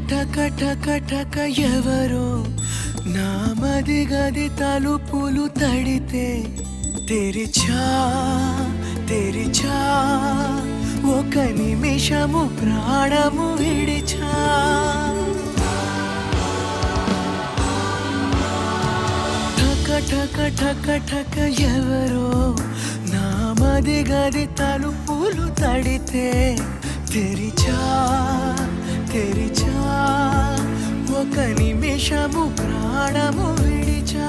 టక టక టక ఎవరో నా మది గది తలుపులు తడితే తెరిచా తెరిచా ఒక నిమిషము ప్రాణము విడిచా ఠక ఠక ఠక ఠక ఎవరో నా మది గది తలుపులు తడితే తెరిచా తెరిచా ఒక నిమిషము ప్రాణము విడిచా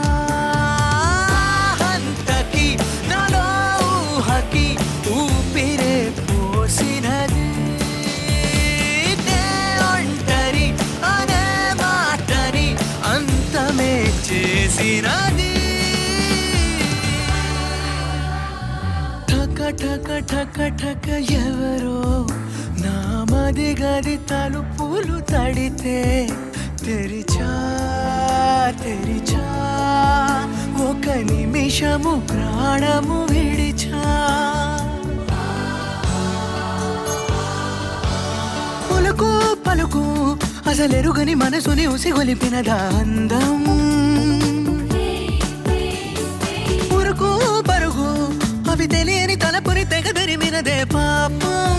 అంతకి నాలో ఊహకి ఊపిరే పోసినది నే ఒంటరి అనే మాటని అంతమే చేసినది ఠక ఠక ఠక ఠక ఎవరో నా మది గది తలుపులు తడితే తెరిచా తెరిచా ఒక నిమిషము ప్రాణము విడిచా పలుకు పలుకు అసలెరుగని మనసుని ఉసిగొలిపినదా అందం ఉరుకు పరుగు అవి తెలియని తలపుని తెగదరిమినదే పాపం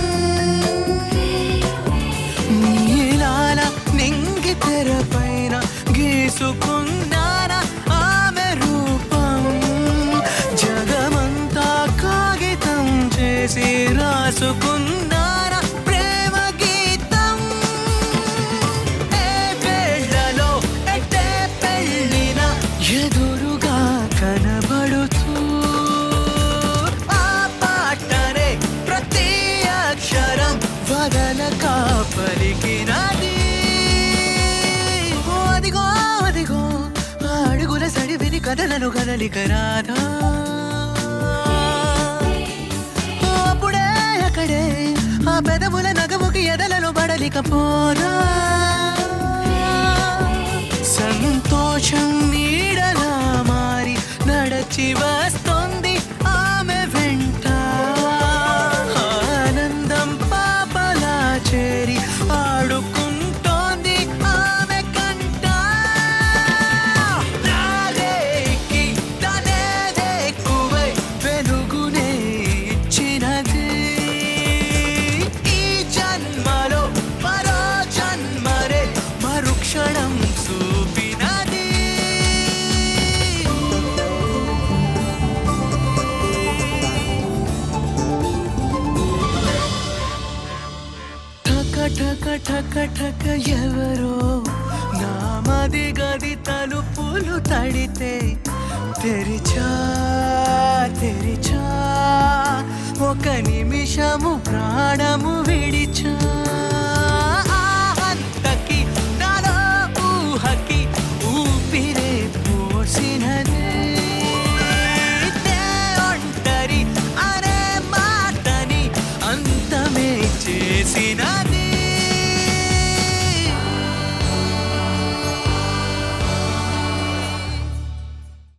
నీలాల నింగి తెరపైన గీసుకున్నాన ఆమె రూపం జగమంతా కాగితం చేసి రాసుకున్నాన ప్రేమ గీతం ఏ వేళలో ఎట్టే పెళ్ళిన ఎదురుగా కనబడుతూ ఆ పాటనే ప్రతి అక్షరం వదలక పలికినది ఓ అదిగో అదిగో ఆ అడుగుల సడివిని కదలను కదలిక రాధా ఓ అప్పుడే అక్కడే ఆ పెదవుల నగముకి ఎదలను పడలికపోదా సంతోషం నీడలా మారి నడచి వస్తుంది ఆమె వెంట ఆనందం పాపలా చేరి ఆడుకుంటోంది ఆమె కంట నాదేకి తనేదెక్కువై వెలుగునే ఇచ్చినది ఈ జన్మలో మరో జన్మరే మరుక్షణం చూపినది ఠక ఠక ఠక ఠక ఎవరో నా మది గది తలుపులు తడితే తెరిచా తెరిచా ఒక నిమిషము ప్రాణము విడిచా